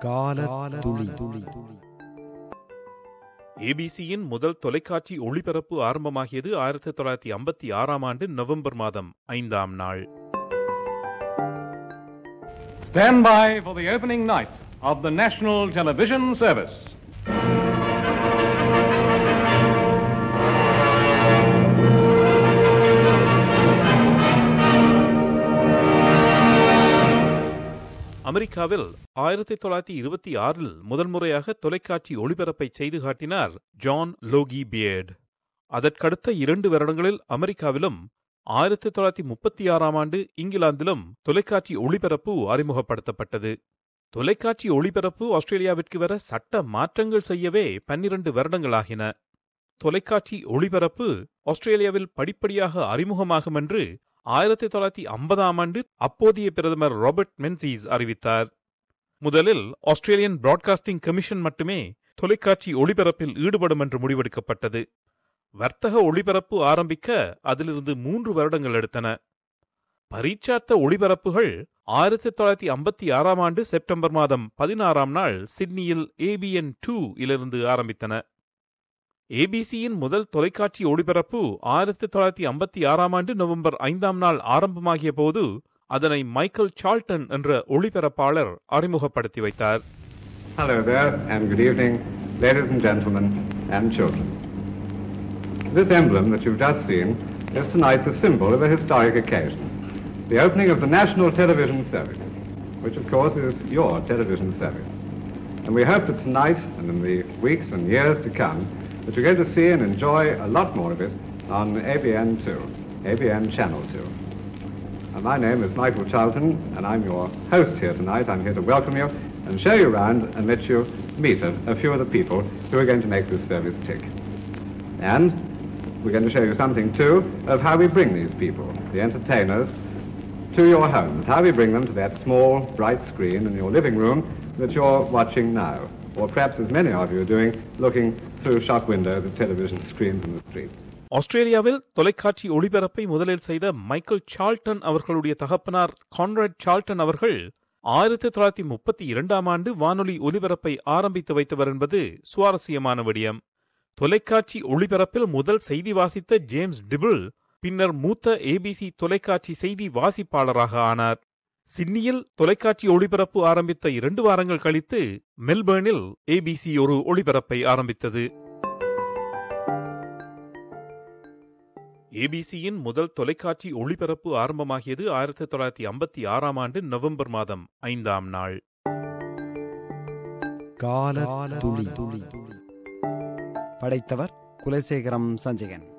கால துளி துளி ஏபிசியின் முதல் தொலைக்காட்சி ஒளிபரப்பு ஆரம்பமாகியது ஆயிரத்தி தொள்ளாயிரத்தி ஐம்பத்தி ஆறாம் ஆண்டு நவம்பர் மாதம் ஐந்தாம் நாள் Stand by for the opening night of the National Television Service. அமெரிக்காவில் ஆயிரத்தி தொள்ளாயிரத்தி இருபத்தி ஆறில் முதல் முறையாக தொலைக்காட்சி ஒளிபரப்பை செய்து காட்டினார் ஜான் லோகி பியர்ட் அதற்கடுத்த இரண்டு வருடங்களில் அமெரிக்காவிலும் ஆயிரத்தி தொள்ளாயிரத்தி முப்பத்தி ஆறாம் ஆண்டு இங்கிலாந்திலும் தொலைக்காட்சி ஒளிபரப்பு அறிமுகப்படுத்தப்பட்டது தொலைக்காட்சி ஒளிபரப்பு ஆஸ்திரேலியாவிற்கு வர சட்ட மாற்றங்கள் செய்யவே பன்னிரண்டு வருடங்களாகின தொலைக்காட்சி ஒளிபரப்பு ஆஸ்திரேலியாவில் படிப்படியாக அறிமுகமாகும் என்று ஆயிரத்தி தொள்ளாயிரத்தி ஐம்பதாம் ஆண்டு அப்போதைய பிரதமர் ராபர்ட் மென்சீஸ் அறிவித்தார் முதலில் ஆஸ்திரேலியன் பிராட்காஸ்டிங் கமிஷன் மட்டுமே தொலைக்காட்சி ஒளிபரப்பில் ஈடுபடும் என்று முடிவெடுக்கப்பட்டது வர்த்தக ஒளிபரப்பு ஆரம்பிக்க அதிலிருந்து மூன்று வருடங்கள் எடுத்தன பரீட்சார்த்த ஒளிபரப்புகள் ஆயிரத்தி தொள்ளாயிரத்தி ஐம்பத்தி ஆறாம் ஆண்டு செப்டம்பர் மாதம் பதினாறாம் நாள் சிட்னியில் ஏபிஎன் டூ இலிருந்து ஆரம்பித்தன ஏபிசியின் முதல் தொலைக்காட்சி ஒளிபரப்பு ஆயிரத்தி தொள்ளாயிரத்தி ஐம்பத்தி ஆறாம் ஆண்டு நவம்பர் ஐந்தாம் நாள் ஆரம்பமாகிய போது அதனை மைக்கேல் சால்டன் என்ற ஒளிபரப்பாளர் அறிமுகப்படுத்தி வைத்தார் Hello there, and good evening, ladies and gentlemen, and children. This emblem that you've just seen is tonight the symbol of a historic occasion the opening of the National Television Service, which of course is your television service. And we hope that tonight and in the weeks and years to come, that you're going to see and enjoy a lot more of it on ABN2, ABN Channel 2. And my name is Michael Charlton, and I'm your host here tonight. I'm here to welcome you and show you around and let you meet a, a few of the people who are going to make this service tick. And we're going to show you something too of how we bring these people, the entertainers, to your homes, how we bring them to that small, bright screen in your living room that you're watching now, or perhaps as many of you are doing, looking through shop windows of television screens in the streets. ஆஸ்திரேலியாவில் தொலைக்காட்சி ஒளிபரப்பை முதலில் செய்த Michael சால்டன் அவர்களுடைய தகப்பனார் கான்ராட் சால்டன் அவர்கள் ஆயிரத்தி தொள்ளாயிரத்தி முப்பத்தி இரண்டாம் ஆண்டு வானொலி ஒலிபரப்பை ஆரம்பித்து வைத்தவர் என்பது சுவாரஸ்யமான விடயம் தொலைக்காட்சி ஒளிபரப்பில் முதல் செய்தி வாசித்த ஜேம்ஸ் டிபிள் பின்னர் மூத்த ஏபிசி தொலைக்காட்சி செய்தி வாசிப்பாளராக ஆனார் சிட்னியில் தொலைக்காட்சி ஒளிபரப்பு ஆரம்பித்த இரண்டு வாரங்கள் கழித்து மெல்பேர்னில் ஏபிசி ஒரு ஒளிபரப்பை ஆரம்பித்தது ஏபிசியின் முதல் தொலைக்காட்சி ஒளிபரப்பு ஆரம்பமாகியது ஆயிரத்தி தொள்ளாயிரத்தி ஐம்பத்தி ஆறாம் ஆண்டு நவம்பர் மாதம் ஐந்தாம் நாள் கால துளி துளி படைத்தவர் குலசேகரம் சஞ்சயன்